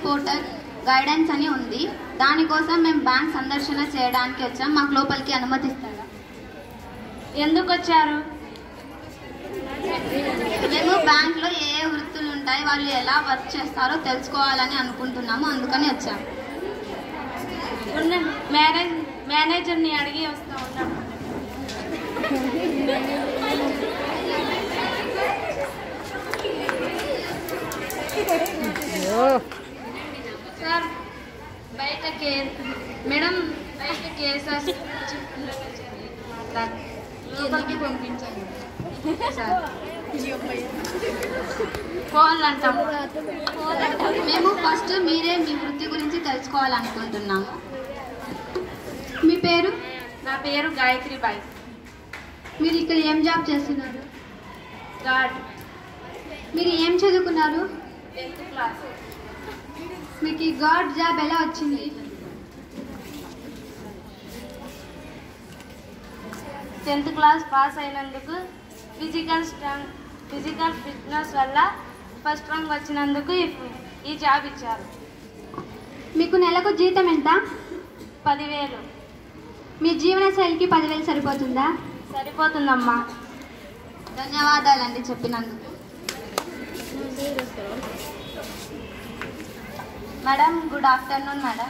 portal guidance అని ఉంది దానికోసం మేము బ్యాంక్ సందర్శన చేయడానికి వచ్చాం మాకు లోపలికి అనుమతిస్తారా ఎందుకు వచ్చారు మేము బ్యాంక్లో ఏ ఏ వృత్తులు ఉంటాయి వాళ్ళు ఎలా వర్క్ చేస్తారో తెలుసుకోవాలని అనుకుంటున్నాము అందుకని వచ్చాము ఉన్న మేనేజ్ మేనేజర్ని అడిగి వస్తా ఉన్నాం సార్ బయట కే మేడం బయట కేసెస్ లోపలికి పంపించండి సార్ ఫోన్లు అంటాం మేము ఫస్ట్ మీరే మీ వృత్తి గురించి తెలుసుకోవాలనుకుంటున్నాము మీ పేరు నా పేరు గాయత్రి బాయ్ మీరు ఇక్కడ ఏం జాబ్ చేస్తున్నారు గాడ్ మీరు ఏం చదువుకున్నారు టెన్త్ క్లాస్ మీకు ఈ గాడ్ జాబ్ ఎలా వచ్చింది టెన్త్ క్లాస్ పాస్ అయినందుకు ఫిజికల్ స్ట్రెంగ్ ఫిజికల్ ఫిట్నెస్ వల్ల ఫస్ట్ ర్యాంక్ వచ్చినందుకు ఈ- ఈ జాబ్ ఇచ్చారు మీకు నెలకు జీతం ఎంత పదివేలు మీ జీవన శైలికి పదివేలు సరిపోతుందా సరిపోతుందమ్మా ధన్యవాదాలండి చెప్పినందుకు మేడం గుడ్ ఆఫ్టర్నూన్ మేడం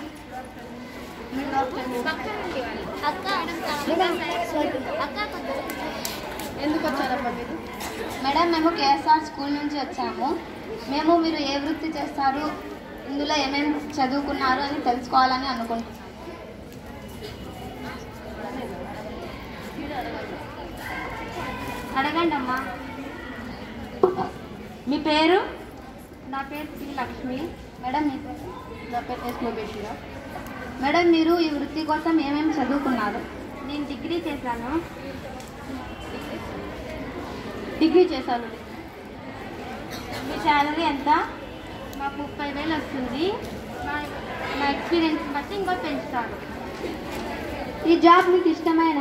ఎందుకు వచ్చారమ్మా మీరు మేడం మేము కేఎస్ఆర్ స్కూల్ నుంచి వచ్చాము మేము మీరు ఏ వృత్తి చేస్తారు ఇందులో ఏమేమి చదువుకున్నారు అని తెలుసుకోవాలని అనుకుంటున్నాము అడగండి అమ్మా మీ పేరు నా పేరు శ్రీ లక్ష్మి మేడం మీ పేరు నా పేరు ఎస్ లోకేశ్వర మేడం మీరు ఈ వృత్తి కోసం ఏమేమి చదువుకున్నారు నేను డిగ్రీ చేశాను డిగ్రీ చేశాను మీ శాలరీ ఎంత మాకు ముప్పై వేలు వస్తుంది నా నా ఎక్స్పీరియన్స్ బట్టి ఇంకో పెంచుతారు ఈ జాబ్ మీకు ఇష్టమైన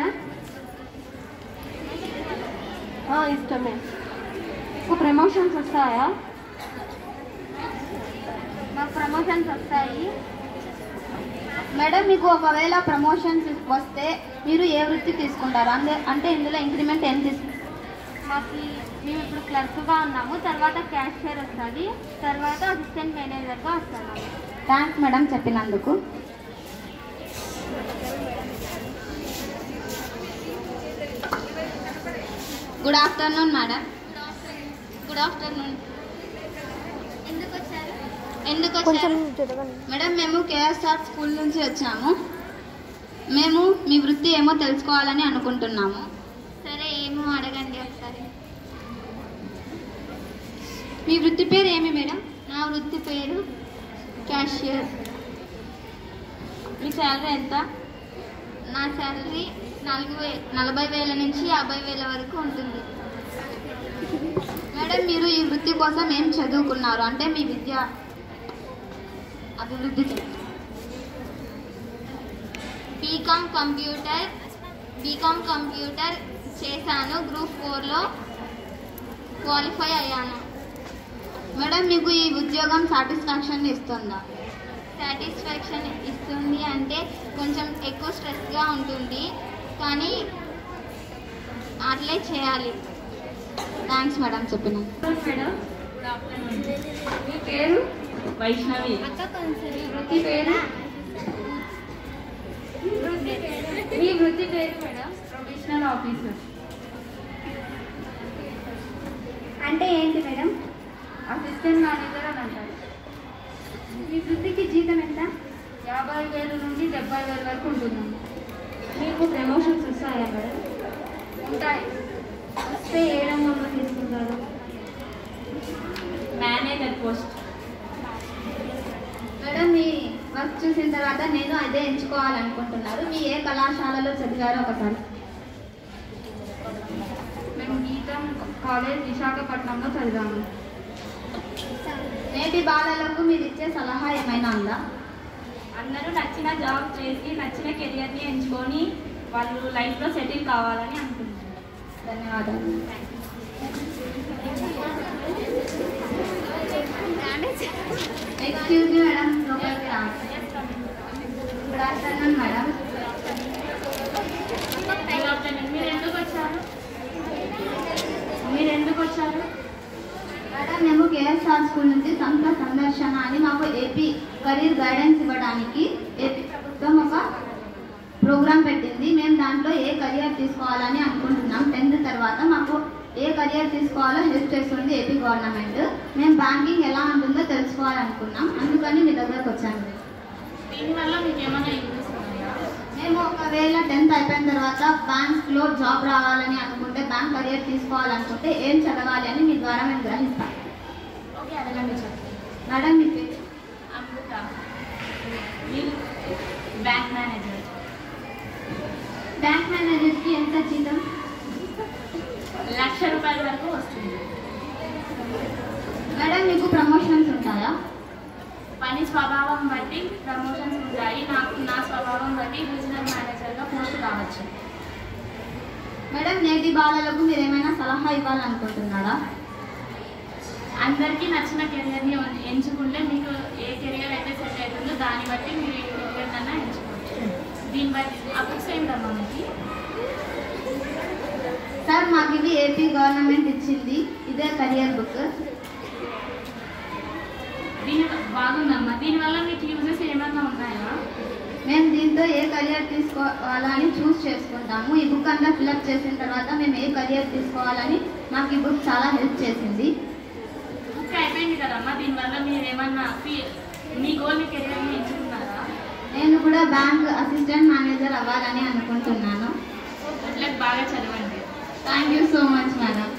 ఇష్టమే మీకు ప్రమోషన్స్ వస్తాయా మాకు ప్రమోషన్స్ వస్తాయి మేడం మీకు ఒకవేళ ప్రమోషన్స్ వస్తే మీరు ఏ వృత్తి తీసుకుంటారు అందే అంటే ఇందులో ఇంక్రిమెంట్ ఏం తీసుకుంటారు మాకు మేము ఇప్పుడు క్లర్క్గా ఉన్నాము తర్వాత క్యాషియర్ వస్తుంది తర్వాత అసిస్టెంట్ మేనేజర్గా వస్తున్నాము థ్యాంక్స్ మేడం చెప్పినందుకు good afternoon madam good afternoon ఎందుకు వచ్చారు ఎందుకు వచ్చారు మేడం మేము కేఎస్ఆర్ స్కూల్ నుంచి వచ్చాము మేము మీ వృత్తి ఏమో తెలుసుకోవాలని అనుకుంటున్నాము సరే ఏమో అడగండి ఒకసారి మీ వృత్తి పేరు ఏమి మేడం నా వృత్తి పేరు క్యాషియర్ మీ శాలరీ ఎంత నా శాలరీ నాలుగు వే నలభై వేల నుంచి యాభై వేల వరకు ఉంటుంది మేడం మీరు ఈ వృత్తి కోసం ఏం చదువుకున్నారు అంటే మీ విద్య అభివృద్ధి బీకామ్ కంప్యూటర్ బీకామ్ కంప్యూటర్ చేశాను గ్రూప్ ఫోర్లో క్వాలిఫై అయ్యాను మేడం మీకు ఈ ఉద్యోగం సాటిస్ఫాక్షన్ ఇస్తుందా సాటిస్ఫాక్షన్ ఇస్తుంది అంటే కొంచెం ఎక్కువ స్ట్రెస్గా ఉంటుంది కానీ అట్లే చేయాలి థ్యాంక్స్ మేడం చెప్పిన మేడం మీ పేరు వైష్ణవి వృత్తి పేరు మీ వృత్తి పేరు మేడం ప్రొఫెషనల్ ఆఫీసర్ అంటే ఏంటి మేడం అసిస్టెంట్ మేనేజర్ అని అంటారు మీ వృత్తికి జీతం ఎంత యాభై వేలు నుండి డెబ్బై వేల వరకు ఉంటుందండి మీకు ప్రమోషన్స్ వస్తాయా మేడం ఉంటాయి వస్తే ఏ రంగంలో తీసుకుంటారు మేనేజర్ పోస్ట్ మేడం మీ వర్క్ చూసిన తర్వాత నేను అదే ఎంచుకోవాలనుకుంటున్నారు మీ ఏ కళాశాలలో చదివారో ఒకసారి మేము గీతం కాలేజ్ విశాఖపట్నంలో చదివాము నేటి బాలలకు మీరు ఇచ్చే సలహా ఏమైనా ఉందా అందరూ నచ్చిన జాబ్ చేసి నచ్చిన కెరియర్ని ఎంచుకొని వాళ్ళు లైఫ్లో సెటిల్ కావాలని అనుకుంటున్నారు ధన్యవాదాలు ఎక్స్క్యూజ్ మీ మేడం లోపలికి రావచ్చు good afternoon madam good afternoon మీరు ఎందుకు వచ్చారు మీరు ఎందుకు వచ్చారు మేడం మేము కేఎస్ఆర్ స్కూల్ నుంచి సంస్థ సందర్శన అని మాకు ఏపీ కెరీర్ గైడెన్స్ ఇవ్వడానికి ఏపీ ప్రభుత్వం ఒక ప్రోగ్రామ్ పెట్టింది మేము దాంట్లో ఏ కెరియర్ తీసుకోవాలని అనుకుంటున్నాం టెన్త్ తర్వాత మాకు ఏ కెరియర్ తీసుకోవాలో హెల్ప్ చేస్తుంది ఏపీ గవర్నమెంట్ మేము బ్యాంకింగ్ ఎలా ఉంటుందో తెలుసుకోవాలనుకున్నాం అందుకని మీ దగ్గరకు వచ్చాము దీనివల్ల మీకు ఏమైనా యూజెస్ ఉన్నాయా మేము ఒకవేళ టెన్త్ అయిపోయిన తర్వాత బ్యాంక్లో జాబ్ రావాలని అనుకుంటే బ్యాంక్ కెరియర్ తీసుకోవాలనుకుంటే ఏం చదవాలి అని మీ ద్వారా మేము గ్రహిస్తాం ఓకే అడగండి చెప్పండి మేడం మీ పేరు అమృత మీరు బ్యాంక్ మేనేజర్ బ్యాంక్ మేనేజర్కి ఎంత జీతం లక్ష రూపాయల వరకు వస్తుంది మేడం మీకు ప్రమోషన్స్ ఉంటాయా పని స్వభావం బట్టి ప్రమోషన్స్ ఉంటాయి నాకు నా స్వభావం బట్టి రీజనల్ మేనేజర్గా పోస్ట్ కావచ్చు మేడం నేటి బాలలకు మీరు ఏమైనా సలహా ఇవ్వాలనుకుంటున్నారా అందరికీ నచ్చిన కెరియర్ని ఎంచుకుంటే మీకు ఏ కెరియర్ అయితే సెట్ అవుతుందో దాన్ని బట్టి మీరు ఏ కెరియర్ అన్నా ఎంచుకోవచ్చు దీన్ని బట్టి ఆ బుక్స్ ఏంటమ్మా మీకు సార్ మాకు ఇది ఏపీ గవర్నమెంట్ ఇచ్చింది ఇదే కెరియర్ బుక్ దీని బాగుందమ్మా దీనివల్ల మీకు యూజెస్ ఏమన్నా ఉన్నాయా మేము దీంతో ఏ కెరియర్ తీసుకోవాలని చూస్ చేసుకుంటాము ఈ బుక్ అంతా ఫిల్అప్ చేసిన తర్వాత మేము ఏ కెరియర్ తీసుకోవాలని మాకు ఈ బుక్ చాలా హెల్ప్ చేసింది బుక్ అయిపోయింది కదమ్మా దీనివల్ల మీరు ఏమన్నా ఫీ- మీ గోల్ని కెరియర్ని ఎంచుకున్నారా నేను కూడా బ్యాంక్ అసిస్టెంట్ మేనేజర్ అవ్వాలని అనుకుంటున్నాను అట్లా బాగా చదవండి thank you so much madam